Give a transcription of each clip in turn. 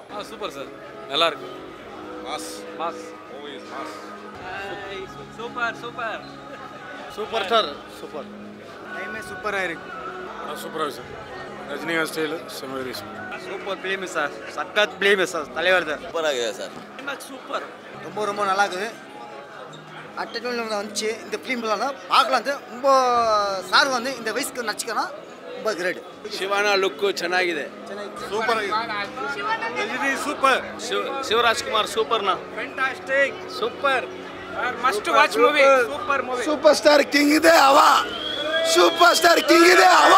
ஆ super sir நல்லா இருக்கு mass mass movie is mass super super super star super டைமே சூப்பராக இருக்கு சூப்பராக இருக்கு சார் ரஜினிகாந்த் ஸ்டைல் செம்ம சூப்பர் ஃபிலிம் சார் சக்கத் ஃபிலிம் சார் தலைவர் தான் சூப்பராಗಿದೆ சார் சூப்பர் ரொம்ப ரொம்ப நல்லா இருக்குது அட்ட வந்துச்சு இந்த ஃபிலிம்லாம் பார்க்கலாம் வந்து ரொம்ப சார் வந்து இந்த வயசுக்கு நடிச்சுக்கணும் ரொம்ப கிரேட் ಶಿವನ ಲುಕ್ ಚೆನ್ನಾಗಿದೆ ಸೂಪರ್ ರಜನಿ ಸೂಪರ್ ಶಿವರಾಜ್ ಕುಮಾರ್ ಸೂಪರ್ನ fantastic super must watch movie super movie super star king ಇದೆ ಅವ ಸೂಪರ್ ಸ್ಟಾರ್ ಕಿಂಗ್ ಇದೆ ಅವ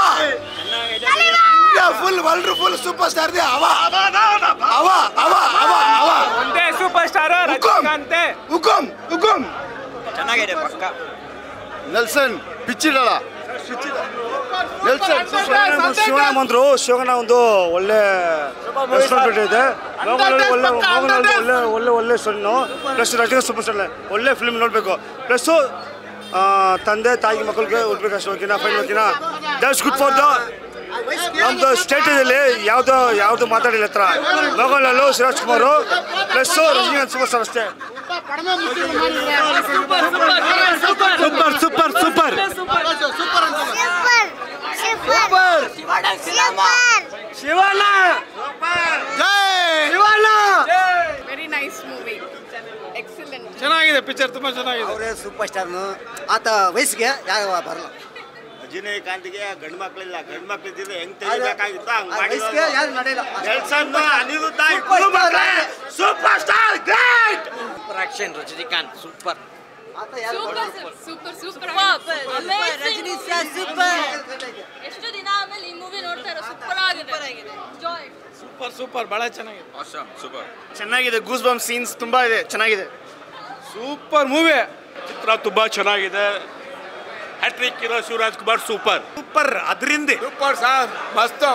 full world full super star ಇದೆ ಅವ ಅವ ಅವ ಅವ ಅವ ಒಂದೇ ಸೂಪರ್ ಸ್ಟಾರ್ ರಜನಿಕಾಂತ್. ಹುಕುಂ ಹುಕುಂ ಚೆನ್ನಾಗಿದೆ ಪಕ್ಕ ನೆಲ್ಸನ್ ಪಿಚ್ಚಿಡಲ್ಲ ನೆಲ್ಸನ್ ಶಿವಣ್ಣ ಬಂದ್ರು ಶಿವಣ್ಣ ಒಂದು ಒಳ್ಳೆ ರೆಸ್ಪಾನ್ಸಿಬಿಲಿಟಿ ಇದೆ ಮೋಹನ್ಲಾಲ್ ಒಳ್ಳೆ ಮೋಹನ್ಲಾಲ್ ಒಳ್ಳೆ ಒಳ್ಳೆ ಒಳ್ಳೆ ಸಣ್ಣ ಪ್ಲಸ್ ರಜನಿ ಸೂಪರ್ ಸ್ಟಾರ್ ಒಳ್ಳೆ ಫಿಲ್ಮ್ ನೋಡಬೇಕು ಪ್ಲಸ್ಸು ತಂದೆ ತಾಯಿ ಮಕ್ಕಳಿಗೆ ಹುಡ್ಬೇಕು ಅಷ್ಟು ಓಕೆನಾ ಫೈನ್ ಓಕೆನಾ ದಟ್ಸ್ ಗುಡ್ ಫಾರ್ ದ ನಮ್ದು ಸ್ಟೇಟಲ್ಲಿ ಯಾವುದು ಯಾವುದು ಮಾತಾಡಿಲ್ಲ ಹತ್ರ Mohanlal Shivaraj Kumar plus Rajinikanth super star ಅಷ್ಟೇ super super super Shivanna very nice movie excellent ಚೆನ್ನಾಗಿದೆ ಪಿಕ್ಚರ್ ತುಂಬಾ ಚೆನ್ನಾಗಿದೆ ಅವರೇ ಸೂಪರ್ ಸ್ಟಾರ್ನು ಆತ ವಯಸ್ಸಿಗೆ ಯಾರು ಬರಲ್ಲ ರಜನಿಕಾಂತ್ಗೆ ಗಂಡು ಮಕ್ಕಳಿಲ್ಲ ಗಂಡು ಮಕ್ಕಳಿದ್ರೆ ಹೆಂಗ್ ಆ ವಯಸ್ಸಿಗೆ ಯಾರು ನಡೆಯಲ್ಲ Nelson Anirudh super star great super action Rajinikanth super ಆತ ಯಾರು super super Rajini sir super ಎಷ್ಟು ದಿನ ಆಮೇಲೆ ಈ ಮೂವಿ ನೋಡ್ತಾ ಇರೋ ಸೂಪರ್ ಆಗಿದೆ ಜಾಯ್ ಸೂಪರ್ ಸೂಪರ್ ಬಹಳ ಚೆನ್ನಾಗಿದೆ ಆಸಮ್ ಸೂಪರ್ ಚೆನ್ನಾಗಿದೆ ಗೂಸ್ ಬಮ್ ಸೀನ್ಸ್ ತುಂಬಾ ಇದೆ ಚೆನ್ನಾಗಿದೆ ಸೂಪರ್ ಮೂವಿ ಚಿತ್ರ ತುಂಬಾ ಚೆನ್ನಾಗಿದೆ ಹ್ಯಾಟ್ರಿಕ್ ಇರೋ ಶಿವರಾಜ್ ಕುಮಾರ್ ಸೂಪರ್ ಸೂಪರ್ ಅದರಿಂದ ಸೂಪರ್ ಸರ್ ಮಸ್ತು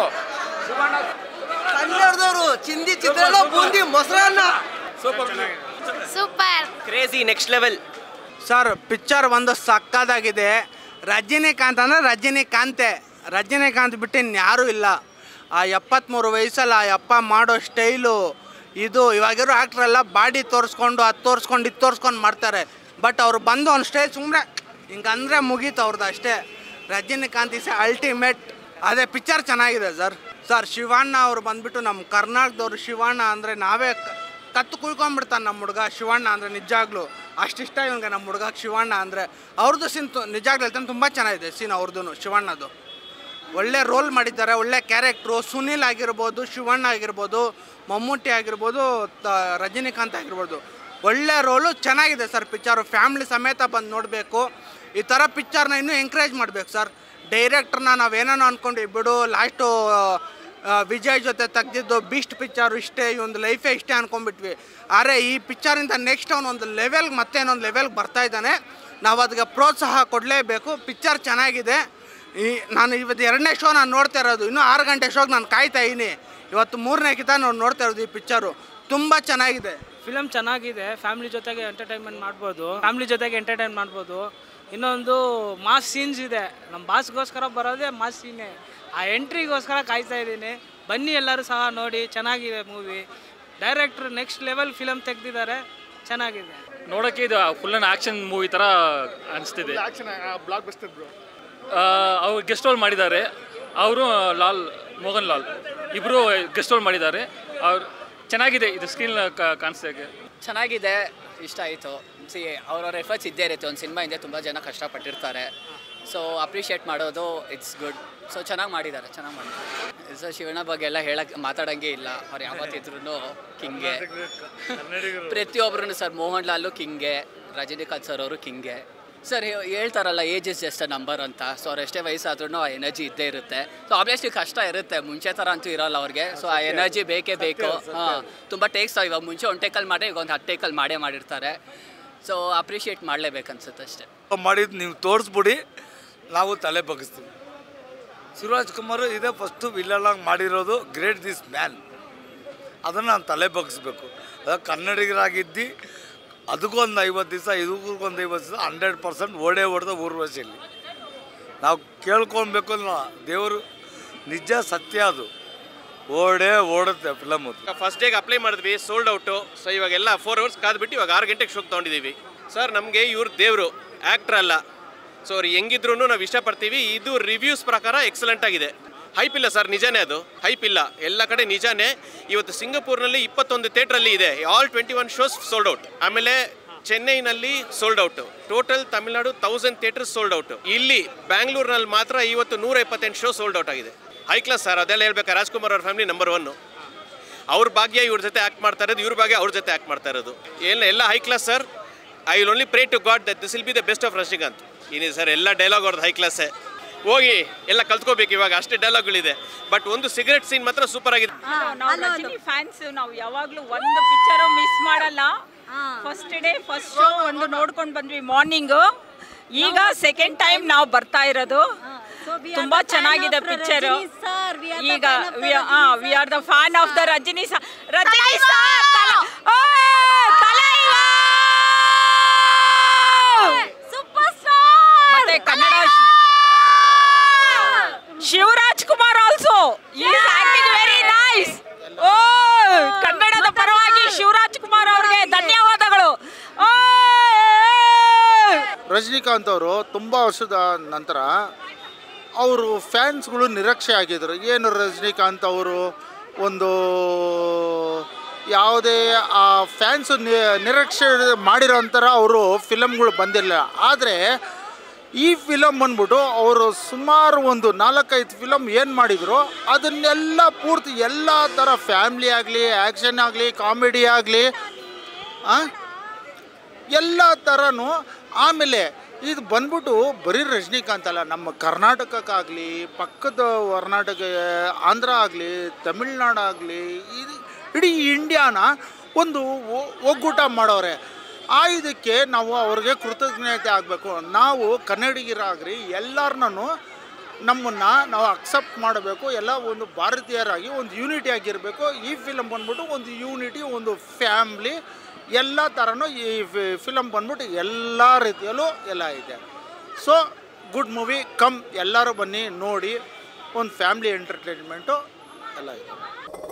ಕನ್ನಡದವರು ಚಿಂದಿ ಚಿತ್ರಾನ್ನ ಬೂಂದಿ ಮೊಸರನ್ನ super super crazy next level sir picture ಒಂದು ಸಕ್ಕದಾಗಿದೆ ರಜನಿಕಾಂತ್ ಅಂದರೆ ರಜನಿಕಾಂತೆ ರಜನಿಕಾಂತ್ ಬಿಟ್ಟು ಇನ್ಯಾರೂ ಇಲ್ಲ ಆ ಎಪ್ಪತ್ತ್ಮೂರು ವಯಸ್ಸಲ್ಲಿ ಆ ಅಪ್ಪ ಮಾಡೋ ಸ್ಟೈಲು ಇದು ಇವಾಗಿರೋ ಆ್ಯಕ್ಟ್ರೆಲ್ಲ ಬಾಡಿ ತೋರಿಸ್ಕೊಂಡು ಅದು ತೋರಿಸ್ಕೊಂಡು ಇದು ತೋರಿಸ್ಕೊಂಡು ಮಾಡ್ತಾರೆ ಬಟ್ ಅವ್ರು ಬಂದು ಒಂದು ಸ್ಟೈಲ್ ಸುಮ್ಮನೆ ಹಿಂಗಂದ್ರೆ ಮುಗೀತು ಅವ್ರದ್ದು ಅಷ್ಟೇ ರಜನಿಕಾಂತ್ ಇಸ್ ಅಲ್ಟಿಮೇಟ್ ಅದೇ ಪಿಕ್ಚರ್ ಚೆನ್ನಾಗಿದೆ ಸರ್ ಸರ್ ಶಿವಣ್ಣ ಅವ್ರು ಬಂದ್ಬಿಟ್ಟು ನಮ್ಮ ಕರ್ನಾಟಕದವ್ರು ಶಿವಣ್ಣ ಅಂದರೆ ನಾವೇ ಕ- ಕತ್ತು ಕುಯ್ಕೊಂಡ್ಬಿಡ್ತಾನೆ ನಮ್ಮ ಹುಡುಗ ಶಿವಣ್ಣ ಅಂದರೆ ನಿಜಾಗ್ಲೂ ಅಷ್ಟಿಷ್ಟ ಇವನಿಗೆ ನಮ್ಮ ಹುಡುಗ ಶಿವಣ್ಣ ಅಂದರೆ ಅವ್ರದ್ದು ಸೀನ್ ತು ನಿಜಾಗ್ಲೂ ಹೇಳ್ತಾನೆ ತುಂಬ ಚೆನ್ನಾಗಿದೆ ಸೀನ್ ಅವ್ರದ್ದು ಶಿವಣ್ಣದು ಒಳ್ಳೆ ರೋಲ್ ಮಾಡಿದ್ದಾರೆ ಒಳ್ಳೆ ಕ್ಯಾರೆಕ್ಟ್ರು ಸುನಿಲ್ ಆಗಿರ್ಬೋದು ಶಿವಣ್ಣ ಆಗಿರ್ಬೋದು ಮಮ್ಮೂಟಿ ಆಗಿರ್ಬೋದು ತ ರಜನಿಕಾಂತ್ ಆಗಿರ್ಬೋದು ಒಳ್ಳೆ ರೋಲು ಚೆನ್ನಾಗಿದೆ ಸರ್ ಪಿಕ್ಚರು ಫ್ಯಾಮ್ಲಿ ಸಮೇತ ಬಂದು ನೋಡಬೇಕು ಈ ಥರ ಪಿಕ್ಚರ್ನ ಇನ್ನೂ ಎಂಕರೇಜ್ ಮಾಡಬೇಕು ಸರ್ ಡೈರೆಕ್ಟ್ರನ್ನ ನಾವೇನೇನೋ ಅಂದ್ಕೊಂಡ್ವಿ ಬಿಡು ಲಾಸ್ಟು ವಿಜಯ್ ಜೊತೆ ತೆಗ್ದಿದ್ದು ಬೀಸ್ಟ್ ಪಿಕ್ಚರು ಇಷ್ಟೇ ಈ ಒಂದು ಲೈಫೇ ಇಷ್ಟೇ ಅನ್ಕೊಂಡ್ಬಿಟ್ವಿ ಆದರೆ ಈ ಪಿಕ್ಚರಿಂದ ನೆಕ್ಸ್ಟ್ ಅವನೊಂದು ಲೆವೆಲ್ಗೆ ಮತ್ತೆ ಇನ್ನೊಂದು ಲೆವೆಲ್ಗೆ ಬರ್ತಾ ಇದ್ದಾನೆ ನಾವು ಅದಕ್ಕೆ ಪ್ರೋತ್ಸಾಹ ಕೊಡಲೇಬೇಕು ಪಿಕ್ಚರ್ ಚೆನ್ನಾಗಿದೆ ಈ ನಾನು ಇವತ್ತು ಎರಡನೇ ಶೋ ನಾನು ನೋಡ್ತಾ ಇರೋದು ಇನ್ನೂ ಆರು ಗಂಟೆ ಶೋಗೆ ನಾನು ಕಾಯ್ತಾ ಇದ್ದೀನಿ ಇವತ್ತು ಮೂರನೇ ಕಿತ ನಾನು ನೋಡ್ತಾ ಇರೋದು ಈ ಪಿಕ್ಚರು ತುಂಬ ಚೆನ್ನಾಗಿದೆ ಫಿಲಮ್ ಚೆನ್ನಾಗಿದೆ ಫ್ಯಾಮಿಲಿ ಜೊತೆಗೆ ಎಂಟರ್ಟೈನ್ಮೆಂಟ್ ಮಾಡ್ಬೋದು ಫ್ಯಾಮಿಲಿ ಜೊತೆಗೆ ಎಂಟರ್ಟೈನ್ ಮಾಡ್ಬೋದು ಇನ್ನೊಂದು ಮಾಸ್ ಸೀನ್ಸ್ ಇದೆ ನಮ್ಮ ಬಾಸ್ಗೋಸ್ಕರ ಬರೋದೇ ಮಾಸ್ ಸೀನೇ ಆ ಎಂಟ್ರಿಗೋಸ್ಕರ ಕಾಯ್ತಾ ಇದ್ದೀನಿ ಬನ್ನಿ ಎಲ್ಲರೂ ಸಹ ನೋಡಿ ಚೆನ್ನಾಗಿದೆ movie director next level film ತೆಗ್ದಿದ್ದಾರೆ ಚೆನ್ನಾಗಿದೆ ನೋಡೋಕ್ಕೆ ಇದು ಫುಲ್ ಆಕ್ಷನ್ ಮೂವಿ ಥರ ಅನಿಸ್ತಿದೆ ಬ್ಲಾಕ್ ಬಸ್ಟರ್ ಬ್ರೋ ಅವ್ರು ಗೆಸ್ಟ್ ರೋಲ್ ಮಾಡಿದ್ದಾರೆ ಅವರು ಲಾಲ್ ಮೋಹನ್ ಲಾಲ್ ಇಬ್ಬರು ಗೆಸ್ಟ್ ರೋಲ್ ಮಾಡಿದ್ದಾರೆ ಅವ್ರು ಚೆನ್ನಾಗಿದೆ ಇದು ಸ್ಕ್ರೀನ್ ಕಾಣಿಸ್ದಾಗೆ ಚೆನ್ನಾಗಿದೆ ಇಷ್ಟ ಆಯಿತು ಸಿ ಅವ್ರವ್ರ ಎಫರ್ಟ್ಸ್ ಇದ್ದೇ ಇರುತ್ತೆ ಒಂದು ಸಿನಿಮಾ ಹಿಂದೆ ತುಂಬ ಜನ ಕಷ್ಟಪಟ್ಟಿರ್ತಾರೆ ಸೊ ಅಪ್ರಿಷಿಯೇಟ್ ಮಾಡೋದು ಇಟ್ಸ್ ಗುಡ್ ಸೊ ಚೆನ್ನಾಗಿ ಮಾಡಿದ್ದಾರೆ ಚೆನ್ನಾಗಿ ಮಾಡಿದ್ದಾರೆ ಸೊ ಶಿವಣ್ಣ ಬಗ್ಗೆ ಎಲ್ಲ ಹೇಳಕ್ಕೆ ಮಾತಾಡೋಂಗೆ ಇಲ್ಲ ಅವ್ರು ಯಾವತ್ತಿದ್ರು ಕಿಂಗೆ ಪ್ರತಿಯೊಬ್ಬರೂ ಸರ್ ಮೋಹನ್ ಲಾಲು ಕಿಂಗೆ ರಜನಿಕಾಂತ್ ಸರ್ ಅವರು ಕಿಂಗೆ ಸರ್ ಹೇಳ್ತಾರಲ್ಲ age is just a number ಅಂತ ಸೊ ಅವ್ರು ಎಷ್ಟೇ ವಯಸ್ಸಾದ್ರೂ ಆ ಎನರ್ಜಿ ಇದ್ದೇ ಇರುತ್ತೆ ಸೊ ಆಬ್ವಿಯಸ್ಲಿ ಕಷ್ಟ ಇರುತ್ತೆ ಮುಂಚೆ ಥರ ಅಂತೂ ಇರಲ್ಲ ಅವ್ರಿಗೆ ಸೊ ಆ ಎನರ್ಜಿ ಬೇಕೇ ಬೇಕು ಹಾಂ ತುಂಬ ಟೇಕ್ಸ್ ಇವಾಗ ಮುಂಚೆ ಒಂದು ಟೇಕಲ್ಲಿ ಮಾಡಿ ಈಗ ಒಂದು ಹತ್ತು ಟೇಕಲ್ಲಿ ಮಾಡೇ ಮಾಡಿರ್ತಾರೆ ಸೊ ಅಪ್ರಿಷಿಯೇಟ್ ಮಾಡಲೇಬೇಕು ಅನ್ಸುತ್ತೆ ಅಷ್ಟೇ ಮಾಡಿದ್ದು ನೀವು ತೋರಿಸ್ಬಿಡಿ ನಾವು ತಲೆ ಬಗ್ಗಿಸ್ತೀವಿ ಶಿವರಾಜ್ ಕುಮಾರ್ ಇದೇ ಫಸ್ಟು ವಿಲ್ಲಲಾಗಿ ಮಾಡಿರೋದು ಗ್ರೇಟ್ ದಿಸ್ ಮ್ಯಾನ್ ಅದನ್ನು ನಾನು ತಲೆ ಬಗ್ಗಿಸ್ಬೇಕು ಅದಾಗ ಕನ್ನಡಿಗರಾಗಿದ್ದು ಅದಕ್ಕೊಂದು ಐವತ್ತು ದಿವಸ ಇದಕ್ಕೊಂದು ಐವತ್ತು ದಿವಸ ಹಂಡ್ರೆಡ್ ಪರ್ಸೆಂಟ್ ಓಡೇ ಹೊಡೆದ ಊರ್ವಶಿಯಲ್ಲಿ ನಾವು ಕೇಳ್ಕೊಳ್ಬೇಕು ಅನ್ನೋ ದೇವರು ನಿಜ ಸತ್ಯ ಅದು ಓಡೇ ಓಡುತ್ತೆ ಫಿಲಮ್ ಫಸ್ಟ್ ಡೇಗೆ ಅಪ್ಲೈ ಮಾಡಿದ್ವಿ ಸೋಲ್ಡ್ ಔಟು ಸೊ ಇವಾಗೆಲ್ಲ ಫೋರ್ ಅವರ್ಸ್ ಕಾದ್ಬಿಟ್ಟು ಇವಾಗ ಆರು ಗಂಟೆಗೆ ಶೋಕ್ ತೊಗೊಂಡಿದ್ದೀವಿ ಸರ್ ನಮಗೆ ಇವ್ರು ದೇವರು ಆ್ಯಕ್ಟ್ರ್ ಅಲ್ಲ ಸೊ ಅವ್ರು ಹೆಂಗಿದ್ರು ನಾವು ಇಷ್ಟಪಡ್ತೀವಿ ಇದು ರಿವ್ಯೂಸ್ ಪ್ರಕಾರ ಎಕ್ಸಲೆಂಟ್ ಆಗಿದೆ ಹೈಪ್ ಇಲ್ಲ ಸರ್ ನಿಜಾನೇ ಅದು ಹೈಪ್ ಇಲ್ಲ ಎಲ್ಲ ಕಡೆ ನಿಜಾನೇ ಇವತ್ತು ಸಿಂಗಪೂರ್ನಲ್ಲಿ ಇಪ್ಪತ್ತೊಂದು ಥಿಯೇಟ್ರಲ್ಲಿ ಇದೆ all twenty one shows sold out ಆಮೇಲೆ ಚೆನ್ನೈನಲ್ಲಿ sold out total Tamil Nadu thousand theatres sold out ಇಲ್ಲಿ ಬ್ಯಾಂಗ್ಳೂರ್ನಲ್ಲಿ ಮಾತ್ರ ಇವತ್ತು ನೂರ ಎಪ್ಪತ್ತೆಂಟು ಶೋ ಸೋಲ್ಡ್ ಔಟ್ ಆಗಿದೆ ಹೈ ಕ್ಲಾಸ್ ಸರ್ ಅದೆಲ್ಲ ಹೇಳ್ಬೇಕಾ ರಾಜ್ಕುಮಾರ್ ಅವ್ರ ಫ್ಯಾಮಿಲಿ ನಂಬರ್ ಒನ್ನು ಅವ್ರ ಭಾಗ್ಯ ಇವ್ರ ಜೊತೆ ಆ್ಯಕ್ಟ್ ಮಾಡ್ತಾ ಇರೋದು ಇವ್ರ ಭಾಗ್ಯ ಅವ್ರ ಜೊತೆ ಆ್ಯಕ್ಟ್ ಮಾಡ್ತಾ ಇರೋದು ಎಲ್ಲ ಎಲ್ಲ high class sir I will only pray to God that this will be the best of Rajinikanth ಇನ್ನೇ ಸರ್ ಎಲ್ಲ ಡೈಲಾಗ್ ಅವ್ರದ್ದು ಹೈ ಕ್ಲಾಸೇ ಹೋಗಿ ಎಲ್ಲ ಕಲ್ತ್ಕೋಬೇಕು ಇವಾಗ ಅಷ್ಟೇ ಡೈಲಾಗ್ಗಳಿದೆ ಬಟ್ ಒಂದು ಸಿಗರೆಟ್ ಸೀನ್ ಮಾತ್ರ ಸೂಪರ್ ಆಗಿದೆ ನಾವು ರಜನಿ ಫ್ಯಾನ್ಸ್ ನಾವು ಯಾವಾಗಲೂ ಒಂದು ಪಿಕ್ಚರು ಮಿಸ್ ಮಾಡಲ್ಲ ಫಸ್ಟ್ ಡೇ ಫಸ್ಟ್ ಶೋ ಒಂದು ನೋಡ್ಕೊಂಡು ಬಂದ್ವಿ ಮಾರ್ನಿಂಗು ಈಗ ಸೆಕೆಂಡ್ ಟೈಮ್ ನಾವು ಬರ್ತಾ ಇರೋದು ತುಂಬಾ ಚೆನ್ನಾಗಿದೆ ಪಿಕ್ಚರ್ ಈಗ we are the fan of the Rajini sir Rajini sir ಮತ್ತೆ Kannada Shivaraj Kumar also is acting very nice ಓ ಕನ್ನಡದ ಪರವಾಗಿ ಶಿವರಾಜ್ ಕುಮಾರ್ ಅವರಿಗೆ ಧನ್ಯವಾದಗಳು ಓ ರಜನಿಕಾಂತ್ ಅವರು ತುಂಬ ವರ್ಷದ ನಂತರ ಅವರು ಫ್ಯಾನ್ಸ್ಗಳು ನಿರೀಕ್ಷೆ ಆಗಿದ್ರು ಏನು ರಜನಿಕಾಂತ್ ಅವರು ಒಂದು ಯಾವುದೇ ಆ ಫ್ಯಾನ್ಸು ನಿರೀಕ್ಷೆ ಮಾಡಿರೋ ಅಂತರ ಅವರು ಫಿಲಮ್ಗಳು ಬಂದಿಲ್ಲ ಆದರೆ ಈ ಫಿಲಮ್ ಬಂದ್ಬಿಟ್ಟು ಅವರು ಸುಮಾರು ಒಂದು ನಾಲ್ಕೈದು ಫಿಲಮ್ ಏನು ಮಾಡಿದ್ರು ಅದನ್ನೆಲ್ಲ ಪೂರ್ತಿ ಎಲ್ಲ ಥರ ಫ್ಯಾಮ್ಲಿ ಆಗಲಿ ಆ್ಯಕ್ಷನ್ ಆಗಲಿ ಕಾಮಿಡಿ ಆಗಲಿ ಎಲ್ಲ ಥರನೂ ಆಮೇಲೆ ಇದು ಬಂದ್ಬಿಟ್ಟು ಬರೀ ರಜನಿಕಾಂತ್ ಅಲ್ಲ ನಮ್ಮ ಕರ್ನಾಟಕಕ್ಕಾಗಲಿ ಪಕ್ಕದ ಕರ್ನಾಟಕ ಆಂಧ್ರ ಆಗಲಿ ತಮಿಳ್ನಾಡು ಆಗಲಿ ಇದು ಇಡೀ ಇಂಡಿಯಾನ ಒಂದು ಒ- ಒಗ್ಗೂಟ ಮಾಡೋರೆ ಆ ಇದಕ್ಕೆ ನಾವು ಅವ್ರಿಗೆ ಕೃತಜ್ಞತೆ ಆಗಬೇಕು ನಾವು ಕನ್ನಡಿಗರಾಗ್ರಿ ಎಲ್ಲರನ್ನೂ ನಮ್ಮನ್ನು ನಾವು ಅಕ್ಸೆಪ್ಟ್ ಮಾಡಬೇಕು ಎಲ್ಲ ಒಂದು ಭಾರತೀಯರಾಗಿ ಒಂದು ಯೂನಿಟಿ ಆಗಿರಬೇಕು ಈ ಫಿಲಮ್ ಬಂದ್ಬಿಟ್ಟು ಒಂದು ಯೂನಿಟಿ ಒಂದು ಫ್ಯಾಮ್ಲಿ ಎಲ್ಲ ಥರನೂ ಈ ಫಿಲಮ್ ಬಂದ್ಬಿಟ್ಟು ಎಲ್ಲ ರೀತಿಯಲ್ಲೂ ಎಲ್ಲ ಇದೆ ಸೊ ಗುಡ್ ಮೂವಿ ಕಮ್ ಎಲ್ಲರೂ ಬನ್ನಿ ನೋಡಿ ಒಂದು ಫ್ಯಾಮ್ಲಿ ಎಂಟರ್ಟೈನ್ಮೆಂಟು ಎಲ್ಲ ಇದೆ